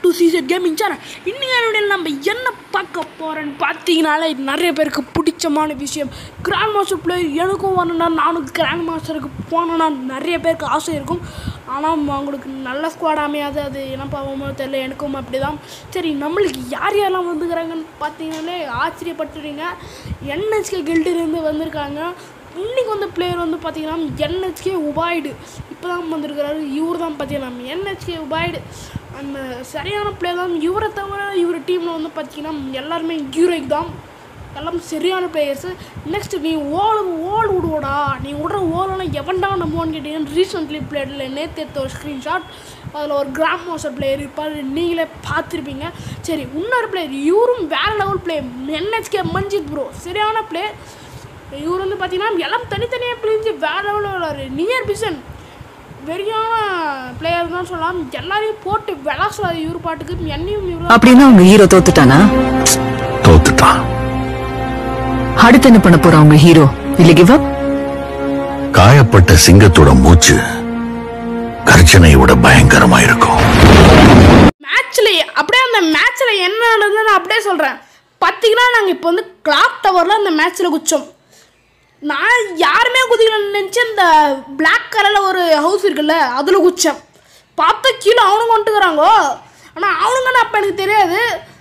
To season gaming channel இன்னைக்கு நம்ம என்ன பார்க்க போகிறோன்னு பார்த்தீங்கனாலே நிறைய பேருக்கு பிடிச்சமான விஷயம் கிராண்ட் மாஸ்டர் பிளேயர் எனக்கும் வரணும்னா நானும் கிராண்ட் மாஸ்டருக்கு போனோன்னா நிறைய பேருக்கு ஆசை இருக்கும் ஆனால் அவங்களுக்கு நல்ல ஸ்குவாட் அமையாது அது என்ன பாவமோ தெரியல எனக்கும் அப்படி தான் சரி நம்மளுக்கு யார் யாரெல்லாம் வந்துக்கிறாங்கன்னு பார்த்தீங்கன்னாலே ஆச்சரியப்பட்டுறீங்க என்ஹெச்கே கில்டிலேருந்து வந்திருக்காங்க இன்னைக்கு வந்து பிளேயர் வந்து பார்த்தீங்கன்னா என்ஹெச்கே உபாய்டு இப்போ தான் வந்திருக்கிறாரு இவர் தான் பார்த்தீங்கன்னா என்ஹெச்கே உபாய்டு அந்த சரியான பிளேயர் தான் இவரை தவிர இவர் டீமில் வந்து பார்த்தீங்கன்னா எல்லாருமே ஹீரோய்க்கு தான் எல்லாம் சரியான பிளேயர்ஸு நெக்ஸ்ட் நீ ஓல் ஓல் விடுவோடா நீ விடுற ஓலெல்லாம் எவன்டா நம்புவான்னு கேட்டீங்கன்னா ரீசெண்ட்லி பிளேயரில் நேற்று எடுத்த ஒரு ஸ்க்ரீன்ஷாட் அதில் ஒரு கிராண்ட் மாஸ்டர் பிளேயர் இருப்பார் நீங்களே பார்த்துருப்பீங்க சரி இன்னொரு பிளேயர் இவரும் வேறு level player NHK Manjit bro சரியான பிளேயர் இவர் வந்து பார்த்தீங்கன்னா எல்லாம் தனித்தனியாக பிரிஞ்சு வேற லெவலில் விளாட்றாரு நியர் பிசன் வெறியான பிளேயர் தான் சொல்லலாம் எல்லாரையும் போட்டு விளாசுறாரு இவர் பாட்டுக்கு என்னையும் இவரு அப்படின்னா உங்க ஹீரோ தோத்துட்டானா தோத்துட்டான் அடுத்து என்ன பண்ண போறான் உங்க ஹீரோ இல்ல கிவ் அப் காயப்பட்ட சிங்கத்தோட மூச்சு கர்ச்சனை விட பயங்கரமா இருக்கும் மேட்ச்சில் அப்படியே அந்த மேட்ச்சில் என்ன நடந்ததுன்னு நான் அப்படியே சொல்கிறேன் பார்த்தீங்கன்னா நாங்கள் இப்போ வந்து கிளாக் டவரில் அந்த மேட்ச்சில் குச்சோம் நான் யாருமே குதிக்கலன்னு நினச்சி இந்த Black கலரில் ஒரு ஹவுஸ் இருக்குல்ல அதில் குச்சேன் பார்த்தா கீழே அவனுங்க வந்துட்டுக்கிறாங்கோ ஆனால் அவனுங்கன்னு அப்போ எனக்கு தெரியாது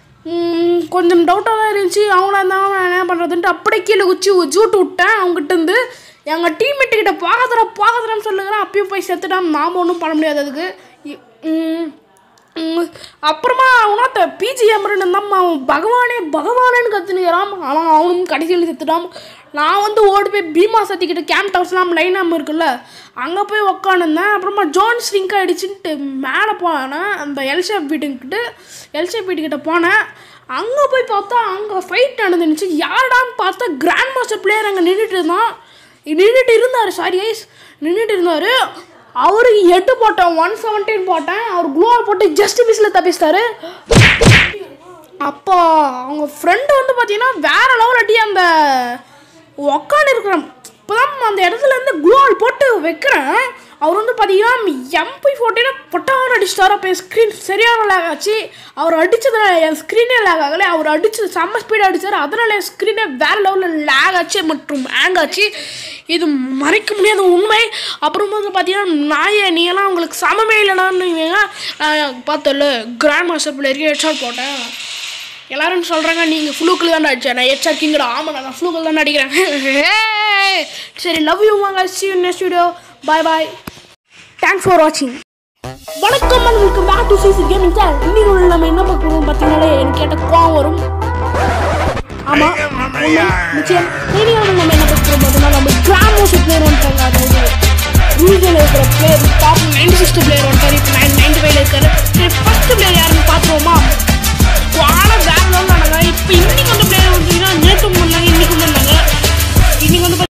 ம், கொஞ்சம் டவுட்டாக தான் இருந்துச்சு அவங்களா இருந்தாலும் நான் என்ன பண்ணுறதுன்ட்டு அப்படியே கீழே குச்சி ஜூட்டு விட்டேன் அவங்ககிட்ட இருந்து எங்கள் டீம்மேட்டு கிட்ட பார்க்கறா பார்க்கறேன்னு சொல்லுங்கிறேன் அப்பயும் போய் செத்துட்டான் நாம் ஒன்றும் பண்ண முடியாது அதுக்கு இ- ம், ம், அப்புறமா அவனாத்த பிஜிஎம்னு தான் அவன் பகவானே பகவானேன்னு கத்துனுக்கிறான் அவன் அவனும் கடைசியில் செத்துட்டான் நான் வந்து ஓடி போய் பீமா சத்திக்கிட்ட கேம்ப் ஹவுஸ்லாம் லைனாம் இருக்குல்ல அங்கே போய் உக்காந்துருந்தேன் அப்புறமா ஜோன் ஸ்ரிங்க் அடிச்சுட்டு மேலே போனேன் அந்த எல்ஷேப் வீட்டுக்கிட்ட எல்ஷேப் வீட்டுக்கிட்ட போனேன் அங்கே போய் பார்த்தா அங்கே ஃபைட் நடந்துருந்துச்சு யாருடான்னு பார்த்தா கிராண்ட் மாஸ்டர் பிளேயர் அங்கே நின்றுட்டு இருந்தான் நின்றுட்டு இருந்தார் சாரி ஐஸ் நின்றுட்டு இருந்தார் அவருக்கு எட்டு போட்டேன் ஒன் செவன்டீன் போட்டேன் அவர் குளோவால் போட்டு ஜஸ்ட் மிஸ்ல தப்பிச்சிட்டாரு அப்போ அவங்க ஃப்ரெண்டு வந்து பார்த்தீங்கன்னா வேற லெவல் அடி அந்த உக்காந்து இருக்கிறேன் இப்போதான் அந்த இடத்துல இருந்து குளோவால் போட்டு வைக்கிறேன் அவர் வந்து பார்த்தீங்கன்னா எம்பி ஃபோர்ட்டினா பொட்டான அடிச்சிட்டாரு அப்போ என் ஸ்க்ரீன் சரியான லேக் ஆச்சு அவர் அடிச்சதுல என் ஸ்க்ரீனே லேக் ஆகலை அவர் அடிச்சது செம்ம ஸ்பீடாக அடிச்சார் அதனால என் ஸ்க்ரீனே வேறு லெவலில் லேக் ஆச்சு மற்றும் ஹேங் ஆச்சு இது மறைக்க முடியாத உண்மை அப்புறம் வந்து பார்த்தீங்கன்னா நாயே நீ எல்லாம் உங்களுக்கு சமமே இல்லைனான்னு நான் பார்த்தல கிராண்ட் மாஸ்டர் பிள்ளைக்கு ஹெட்ஷாட் போட்டேன் எல்லாரும் சொல்கிறாங்க நீங்கள் ஃப்ளூக்கில் தான் அடிச்சேன் நான் ஹெட்ஷாட் கிங்கடா ஆமாம் நான் ஃப்ளூக்கில் தான் அடிக்கிறேன் Hey! சரி லவ் யூ வாங்க see next video bye bye thanks for வாட்சிங் வணக்கம் உங்களுக்கு back to CC gaming sir இன்னைக்கு உள்ள நம்ம என்ன பார்க்கணும் பார்த்தீங்கன்னாலே எனக்கு கேட்ட கோவம் வரும் ஆமாம் நிச்சயம் இன்னைக்கு நம்ம என்ன பார்க்குறோம் பார்த்தீங்கன்னா நம்ம கிராண்ட் மோஸ்ட் பிளேயர் வந்துட்டாங்க அதாவது ரீஜனில் இருக்கிற player top ninety sixth player வந்துட்டார் இப்போ நைன் நைன்டி ஃபைவ்ல இருக்காரு ஃபஸ்ட் பிளேயர் யார்